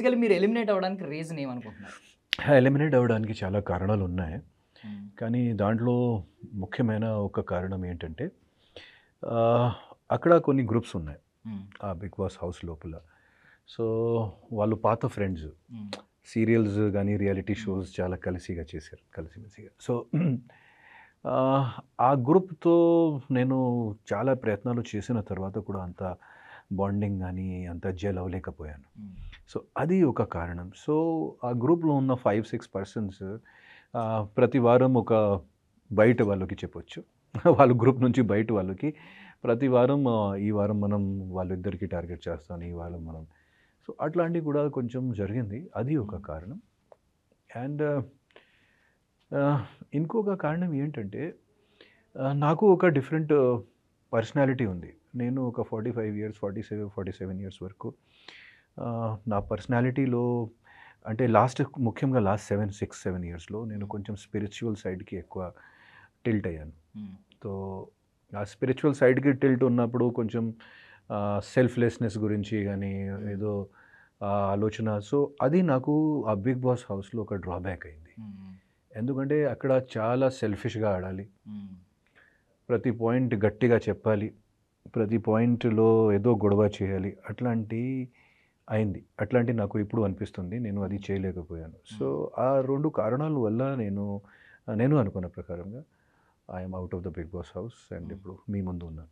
Basically మీరు eliminate అవ్వడానికి reason ఏమనుకుంటున్నారు ఎలిమినేట్ అవ్వడానికి చాలా కారణాలు ఉన్నాయి కానీ దాంట్లో ముఖ్యమైన ఒక కారణం ఏంటంటే ఆ, అక్కడ కొన్ని గ్రూప్స్ ఉన్నాయి ఆ బిగ్ బాస్ హౌస్ లోపల సో వాళ్ళు పాత ఫ్రెండ్స్ సీరియల్స్ కానీ రియాలిటీ షోస్ చాలా కలిసిగా చేశారు కలిసిమెలిసిగా సో ఆ, ఆ గ్రూప్తో నేను చాలా ప్రయత్నాలు చేసిన తర్వాత కూడా అంత బాండింగ్ కానీ అంత జెల్ అవ్వలేకపోయాను సో అది ఒక కారణం సో ఆ గ్రూప్లో ఉన్న ఫైవ్ సిక్స్ పర్సన్స్ ప్రతి వారం ఒక బయట వాళ్ళకి చెప్పొచ్చు వాళ్ళ గ్రూప్ నుంచి బయట వాళ్ళకి ప్రతి వారం ఆ, ఈ వారం మనం వాళ్ళిద్దరికి టార్గెట్ చేస్తాం ఈ వారం మనం సో అట్లాంటివి కూడా కొంచెం జరిగింది అది ఒక కారణం అండ్ ఇంకొక కారణం ఏంటంటే ఆ, నాకు ఒక డిఫరెంట్ పర్సనాలిటీ ఉంది నేను ఒక forty five years forty seven forty seven years వరకు ఆ, నా పర్సనాలిటీలో అంటే లాస్ట్ ముఖ్యంగా లాస్ట్ సెవెన్ సిక్స్ సెవెన్ ఇయర్స్లో నేను కొంచెం స్పిరిచువల్ సైడ్కి ఎక్కువ టిల్ట్ అయ్యాను సో ఆ స్పిరిచువల్ సైడ్కి టిల్ట్ ఉన్నప్పుడు కొంచెం సెల్ఫ్లెస్నెస్ గురించి కానీ ఏదో ఆ ఆలోచన సో అది నాకు ఆ బిగ్ బాస్ హౌస్లో ఒక డ్రాబ్యాక్ అయింది ఎందుకంటే అక్కడ చాలా సెల్ఫిష్గా ఆడాలి ప్రతి పాయింట్ గట్టిగా చెప్పాలి ప్రతి పాయింట్లో ఏదో గొడవ చేయాలి అట్లాంటి అయింది అట్లాంటి నాకు ఇప్పుడు అనిపిస్తుంది నేను అది చేయలేకపోయాను సో ఆ రెండు కారణాల వల్ల నేను నేను అనుకున్న ప్రకారంగా I'm out of the Bigg Boss house and Hmm. ఇప్పుడు మీ ముందు ఉన్నాను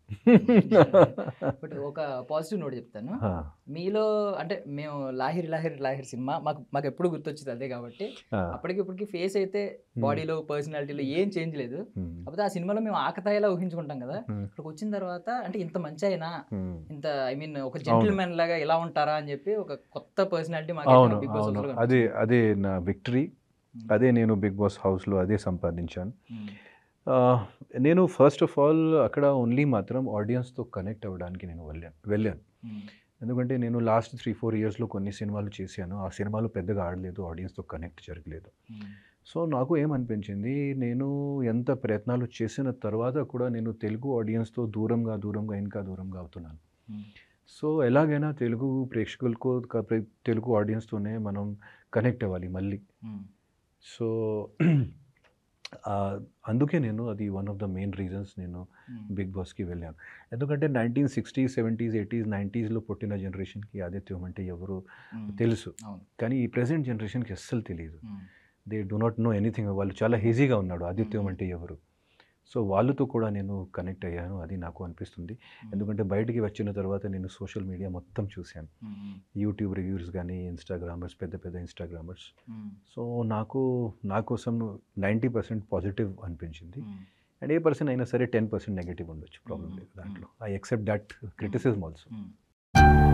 బట్ ఒక పాజిటివ్ నోట్ చెప్తాను హా, మీలో అంటే మేము లాహిర్ లాహిర్ లాహిర్ సినిమా మాకు మాకు ఎప్పుడు గుర్తొచ్చింది అదే కాబట్టి ఆ, అప్పటికి ఇప్పటికి ఫేస్ అయితే బాడీలో పర్సనాలిటీలో ఏం చేంజ్ లేదు hmm, కాకపోతే ఆ సినిమాలో మేము ఆకతాయిలా ఊహించుకుంటాం కదా hmm, ఇక్కడికి వచ్చిన తర్వాత అంటే ఇంత మంచి అయినా hmm. ఇంత ఐ మీన్ ఒక జెంటిల్మెన్ లాగా ఎలా ఉంటారా అని చెప్పి ఒక కొత్త పర్సనాలిటీ మాకు అవును బిగ్ బాస్ అవును అదే అదే నా విక్టరీ అదే నేను బిగ్ బాస్ హౌస్లో అదే సంపాదించాను ఆ, నేను ఫస్ట్ ఆఫ్ ఆల్ అక్కడ ఓన్లీ మాత్రం ఆడియన్స్తో కనెక్ట్ అవ్వడానికి నేను వెళ్ళాను వెళ్ళాను ఎందుకంటే నేను లాస్ట్ త్రీ ఫోర్ ఇయర్స్లో కొన్ని సినిమాలు చేశాను ఆ సినిమాలు పెద్దగా ఆడలేదు ఆడియన్స్తో కనెక్ట్ జరగలేదు సో నాకు ఏమనిపించింది నేను ఎంత ప్రయత్నాలు చేసిన తర్వాత కూడా నేను తెలుగు ఆడియన్స్తో దూరంగా దూరంగా ఇంకా దూరంగా అవుతున్నాను సో ఎలాగైనా తెలుగు ప్రేక్షకులకు క- ప్రే- తెలుగు ఆడియన్స్తోనే మనం కనెక్ట్ అవ్వాలి మళ్ళీ సో ఆ, అందుకే నేను అది one of the main reasons నేను బిగ్ బాస్కి వెళ్ళాను ఎందుకంటే నైన్టీన్ సిక్స్టీస్ సెవెంటీస్ ఎయిటీస్ నైంటీస్లో పుట్టిన జనరేషన్కి ఆదిత్యం అంటే ఎవరు తెలుసు అవును కానీ ఈ ప్రెసెంట్ జనరేషన్కి అస్సలు తెలియదు they do not know anything వాళ్ళు చాలా ఈజీగా ఉన్నాడు ఆదిత్యం Mm. అంటే ఎవరు సో వాళ్ళతో కూడా నేను కనెక్ట్ అయ్యాను అది నాకు అనిపిస్తుంది ఎందుకంటే బయటికి వచ్చిన తర్వాత నేను సోషల్ మీడియా మొత్తం చూశాను యూట్యూబ్ రివ్యూస్ కానీ ఇన్స్టాగ్రామర్స్ పెద్ద పెద్ద ఇన్స్టాగ్రామర్స్ సో నాకు నా కోసం నైంటీ పర్సెంట్ పాజిటివ్ అనిపించింది అండ్ ఏ పర్సన్ అయినా సరే టెన్ పర్సెంట్ నెగిటివ్ ఉండొచ్చు ప్రాబ్లం Mm. లేదు దాంట్లో I accept that criticism also